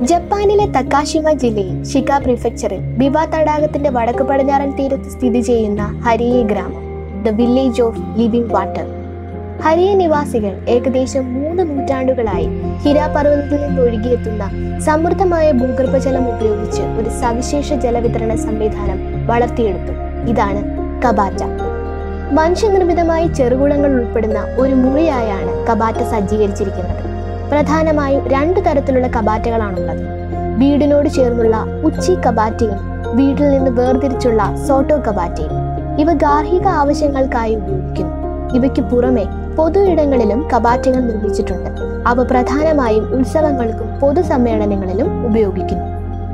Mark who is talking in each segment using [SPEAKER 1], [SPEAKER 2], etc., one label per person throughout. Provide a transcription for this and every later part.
[SPEAKER 1] ജപ്പാനിലെ തക്കാഷിമ ജില്ലയിൽ ഷിക പ്രിഫെക്ചറിൽ ബിവ തടാകത്തിന്റെ വടക്ക് പടിഞ്ഞാറൻ തീരത്ത് സ്ഥിതി ചെയ്യുന്ന ഹരിയെ ഗ്രാമം the village of living water ഹരിയെ നിവാസികൾ ഏകദേശം മൂന്ന് നൂറ്റാണ്ടുകളായി ഹിര പർവ്വതത്തിൽ നിന്ന് ഒഴുകിയെത്തുന്ന സമൃദ്ധമായ ഭൂഗർഭജലം ഉപയോഗിച്ച് ഒരു സവിശേഷ ജലവിതരണ സംവിധാനം വളർത്തിയെടുത്തു ഇതാണ് കബാറ്റ മനുഷ്യനിർമ്മിതമായ ചെറുകുളങ്ങൾ ഉൾപ്പെടുന്ന ഒരു മുറിയായാണ് കബാറ്റ സജ്ജീകരിച്ചിരിക്കുന്നത് പ്രധാനമായും രണ്ടു തരത്തിലുള്ള കബാറ്റകളാണുള്ളത് വീടിനോട് ചേർന്നുള്ള ഉച്ചി കബാറ്റയും വീട്ടിൽ നിന്ന് വേർതിരിച്ചുള്ള സോട്ടോ കബാറ്റയും ഇവ ഗാർഹിക ആവശ്യങ്ങൾക്കായി ഉപയോഗിക്കുന്നു ഇവയ്ക്ക് പുറമെ പൊതു ഇടങ്ങളിലും കബാറ്റകൾ നിർമ്മിച്ചിട്ടുണ്ട് അവ പ്രധാനമായും ഉത്സവങ്ങൾക്കും പൊതുസമ്മേളനങ്ങളിലും ഉപയോഗിക്കുന്നു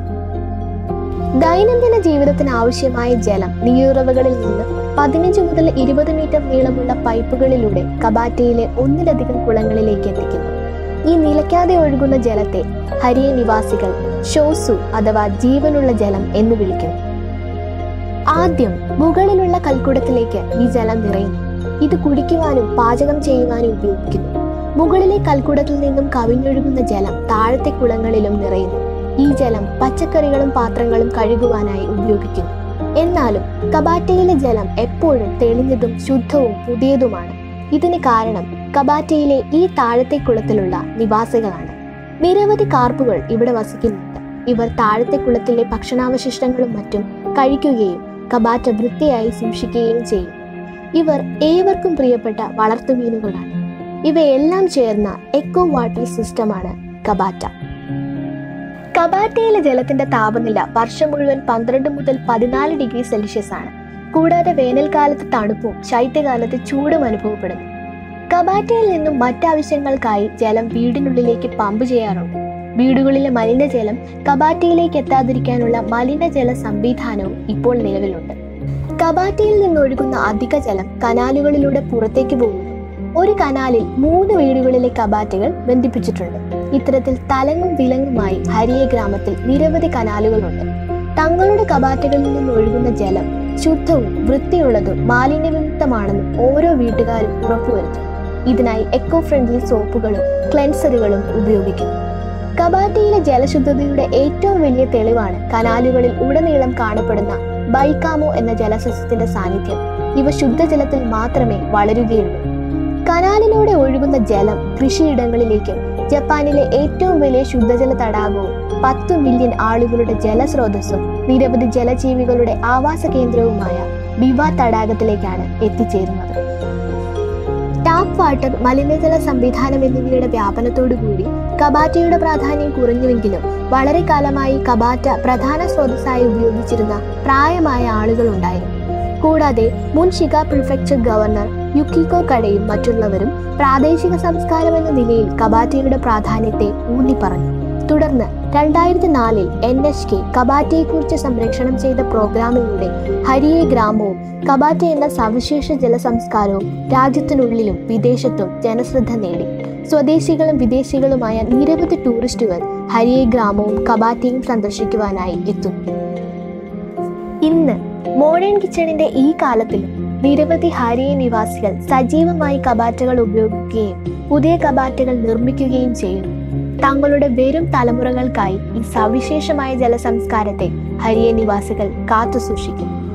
[SPEAKER 1] ദൈനംദിന ജീവിതത്തിന് ആവശ്യമായ ജലം നീരുറവകളിൽ നിന്ന് പതിനഞ്ച് മുതൽ ഇരുപത് മീറ്റർ നീളമുള്ള പൈപ്പുകളിലൂടെ കബാറ്റയിലെ ഒന്നിലധികം കുളങ്ങളിലേക്ക് എത്തിക്കുന്നു ഈ നിലയ്ക്കാതെ ഒഴുകുന്ന ജലത്തെ ഹരിയ നിവാസികൾ ഷോസു അഥവാ ജീവനുള്ള ജലം എന്ന് വിളിക്കുന്നു ആദ്യം മുകളിലുള്ള കൽക്കുടത്തിലേക്ക് ഈ ജലം നിറയുന്നു ഇത് കുടിക്കുവാനും പാചകം ചെയ്യുവാനും ഉപയോഗിക്കുന്നു മുകളിലെ കൽക്കുടത്തിൽ നിന്നും കവിഞ്ഞൊഴുകുന്ന ജലം താഴത്തെ കുളങ്ങളിലും നിറയുന്നു ഈ ജലം പച്ചക്കറികളും പാത്രങ്ങളും കഴുകുവാനായി ഉപയോഗിക്കുന്നു എന്നാലും കബാറ്റയിലെ ജലം എപ്പോഴും തെളിഞ്ഞതും ശുദ്ധവും പുതിയതുമാണ് ഇതിന് കാരണം കബാറ്റയിലെ ഈ താഴത്തെ കുളത്തിലുള്ള നിവാസികളാണ് നിരവധി കാർപ്പുകൾ ഇവിടെ വസിക്കുന്നുണ്ട് ഇവർ താഴത്തെ കുളത്തിലെ ഭക്ഷണാവശിഷ്ടങ്ങളും മറ്റും കഴിക്കുകയും കബാറ്റ വൃത്തിയായി സൂക്ഷിക്കുകയും ചെയ്യും ഇവർ ഏവർക്കും പ്രിയപ്പെട്ട വളർത്തുമീനുകളാണ് ഇവയെല്ലാം ചേർന്ന എക്കോ വാട്ടർ സിസ്റ്റമാണ് കബാറ്റ കബാറ്റയിലെ ജലത്തിന്റെ താപനില വർഷം മുഴുവൻ പന്ത്രണ്ട് മുതൽ പതിനാല് ഡിഗ്രി സെൽഷ്യസ് ആണ് കൂടാതെ വേനൽക്കാലത്ത് തണുപ്പും ശൈത്യകാലത്ത് ചൂടും അനുഭവപ്പെടുന്നു കബാറ്റയിൽ നിന്നും മറ്റാവശ്യങ്ങൾക്കായി ജലം വീടിനുള്ളിലേക്ക് പമ്പ് ചെയ്യാറുണ്ട് വീടുകളിലെ മലിനജലം കബാറ്റയിലേക്ക് എത്താതിരിക്കാനുള്ള മലിനജല സംവിധാനവും ഇപ്പോൾ നിലവിലുണ്ട് കബാറ്റയിൽ നിന്നൊഴുകുന്ന അധിക ജലം കനാലുകളിലൂടെ പുറത്തേക്ക് പോകുന്നു ഒരു കനാലിൽ മൂന്ന് വീടുകളിലെ കബാറ്റകൾ ബന്ധിപ്പിച്ചിട്ടുണ്ട് ഇത്തരത്തിൽ തലങ്ങും വിലങ്ങുമായി ഹരിയ ഗ്രാമത്തിൽ നിരവധി കനാലുകളുണ്ട് തങ്ങളുടെ കബാറ്റകളിൽ നിന്ന് ഒഴുകുന്ന ജലം ശുദ്ധവും വൃത്തിയുള്ളതും മാലിന്യവിമുക്തമാണെന്നും ഓരോ വീട്ടുകാരും ഉറപ്പുവരുത്തുന്നു ഇതിനായി എക്കോ ഫ്രണ്ട്ലി സോപ്പുകളും ക്ലെൻസറുകളും ഉപയോഗിക്കുന്നു കബാറ്റയിലെ ജലശുദ്ധതയുടെ ഏറ്റവും വലിയ തെളിവാണ് കനാലുകളിൽ ഉടനീളം കാണപ്പെടുന്ന ബൈക്കാമോ എന്ന ജലസസ്യത്തിന്റെ സാന്നിധ്യം ഇവ ശുദ്ധജലത്തിൽ മാത്രമേ വളരുകയുള്ളൂ കനാലിലൂടെ ഒഴുകുന്ന ജലം കൃഷിയിടങ്ങളിലേക്കും ജപ്പാനിലെ ഏറ്റവും വലിയ ശുദ്ധജല തടാകവും പത്തു മില്യൺ ആളുകളുടെ ജലസ്രോതസ്സും നിരവധി ജലജീവികളുടെ ആവാസ കേന്ദ്രവുമായ ബിവ തടാകത്തിലേക്കാണ് എത്തിച്ചേരുന്നത് ടാപ്പ് വാട്ടർ മലിനജല സംവിധാനം എന്നിവയുടെ വ്യാപനത്തോടുകൂടി കബാറ്റയുടെ പ്രാധാന്യം കുറഞ്ഞുവെങ്കിലും വളരെ കാലമായി കബാറ്റ പ്രധാന സ്രോതസ്സായി ഉപയോഗിച്ചിരുന്ന പ്രായമായ ആളുകളുണ്ടായിരുന്നു കൂടാതെ മുൻ ഷിക പ്രിഫെക്ചർ ഗവർണർ യുക്കിക്കോ കടയും മറ്റുള്ളവരും പ്രാദേശിക സംസ്കാരം എന്ന നിലയിൽ കബാറ്റയുടെ പ്രാധാന്യത്തെ ഊന്നിപ്പറഞ്ഞു തുടർന്ന് രണ്ടായിരത്തി നാലിൽ എൻ എച്ച് കെ കബാറ്റയെക്കുറിച്ച് സംരക്ഷണം ചെയ്ത പ്രോഗ്രാമിലൂടെ ഹരിയെ ഗ്രാമവും കബാറ്റ എന്ന സവിശേഷ ജലസംസ്കാരവും രാജ്യത്തിനുള്ളിലും വിദേശത്തും ജനശ്രദ്ധ നേടി സ്വദേശികളും വിദേശികളുമായ നിരവധി ടൂറിസ്റ്റുകൾ ഹരിയെ ഗ്രാമവും കബാറ്റയും സന്ദർശിക്കുവാനായി എത്തുന്നു ഇന്ന് മോഡേൺ കിച്ചണിന്റെ ഈ കാലത്തിലും നിരവധി ഹരിയ നിവാസികൾ സജീവമായി കബാറ്റകൾ ഉപയോഗിക്കുകയും പുതിയ കബാറ്റകൾ നിർമ്മിക്കുകയും ചെയ്യുന്നു തങ്ങളുടെ വരും തലമുറകൾക്കായി ഈ സവിശേഷമായ ജലസംസ്കാരത്തെ ഹരിയ നിവാസികൾ കാത്തുസൂക്ഷിക്കുന്നു